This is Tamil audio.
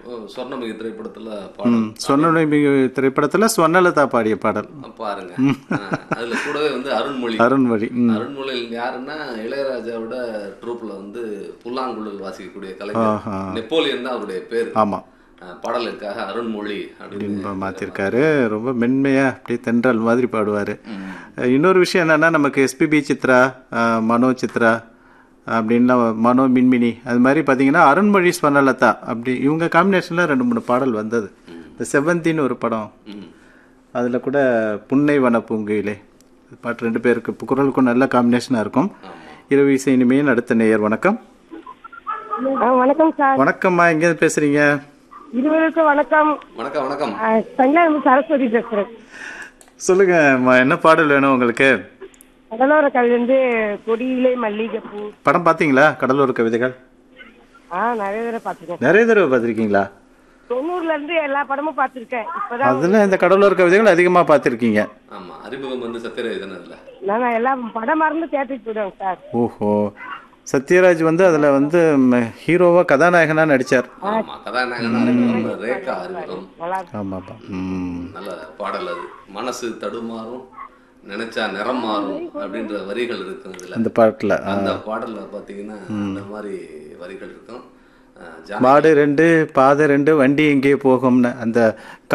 சொர்ணமிகு திரைப்படத்துல பாடல் சொன்ன திரைப்படத்தில் ஸ்வர்ணலதா பாடிய பாடல் பாருங்க ஆ, அதுல கூடவே வந்து அருண்மொழி அருண்மொழி ம் அருண்மொழி யாருன்னா இளையராஜாவோட ட்ரூப்ல வந்து புல்லாங்குழல் வாசிக்கக்கூடிய கலைஞர் ஆஹா. நெப்போலியன் தான் அவருடைய பேர் ஆமாம் ஆ, பாடலுக்காக அருண்மொழி அப்படின்னு இப்போ மாற்றிருக்காரு ரொம்ப மென்மையாக அப்படியே தென்றல் மாதிரி பாடுவார் இன்னொரு விஷயம் என்னென்னா நமக்கு எஸ்பிபி சித்ரா அஹ், மனோ சித்ரா அப்படின்லாம் மனோ மின்மினி அது மாதிரி பார்த்தீங்கன்னா அருண்மொழி ஸ்வர்ணலதா அப்படி இவங்க காம்பினேஷனில் ரெண்டு மூணு பாடல் வந்தது இந்த செவந்தின்னு ஒரு படம் ம். அதில் கூட புன்னை வன பூங்குயிலே பாட்டு ரெண்டு பேருக்கு இப்போ குரலுக்கும் நல்ல காம்பினேஷனாக இருக்கும் இரவு இசை இனிமையின் அடுத்த நேயர் வணக்கம் ஆ, வணக்கம் சார் வணக்கம்மா எங்கேருந்து பேசுகிறீங்க இருவருக்கும் வணக்கம் வணக்கம் வணக்கம் ஆ, சங்கராம சரஸ்வதி பேசுறேன் சொல்லுங்கம்மா என்ன பாடல் வேணும் உங்களுக்கு கடலோர கல்விந்து கொடியிலே மல்லிகைப்பூ படம் பார்த்தீங்களா கடலூர் கவிதைகள் ஆ நிறைய தடவை பார்த்துருக்கேன் நிறைய தடவை பார்த்துருக்கீங்களா தொண்ணூறுல இருந்து எல்லா படமும் பார்த்துருக்கேன் இப்பதான் அதில் இந்த கடலூர் கவிதைகள் அதிகமாக பார்த்துருக்கீங்க ஆமா அறிமுகம் வந்து சத்யராஜ் தானே அதுல நான் எல்லாம் படம் மறந்து தேட்டருக்கு போயிடுவேன் சார் ஓஹோ சத்யராஜ் வந்து அதில் வந்து ஹீரோவாக கதாநாயகனாக நடித்தார் ஆமா கதாநாயகன் அறிமுகம் ரேகா அறிமுகம் நல்லா ஆமாப்பா ம் நல்ல பாடல் அது மனசு தடுமாறும் நினைச்சா நிறம் மாறும் அப்படின்ற வரிகள் இருக்கும் இதுல அந்த பாட்டில் அந்த பாடல்ல பாத்தீங்கன்னா அந்த மாதிரி வரிகள் இருக்கும் அஹ் ஜானகி மாடு ரெண்டு பாதை ரெண்டு வண்டி எங்கே போகும்னு அந்த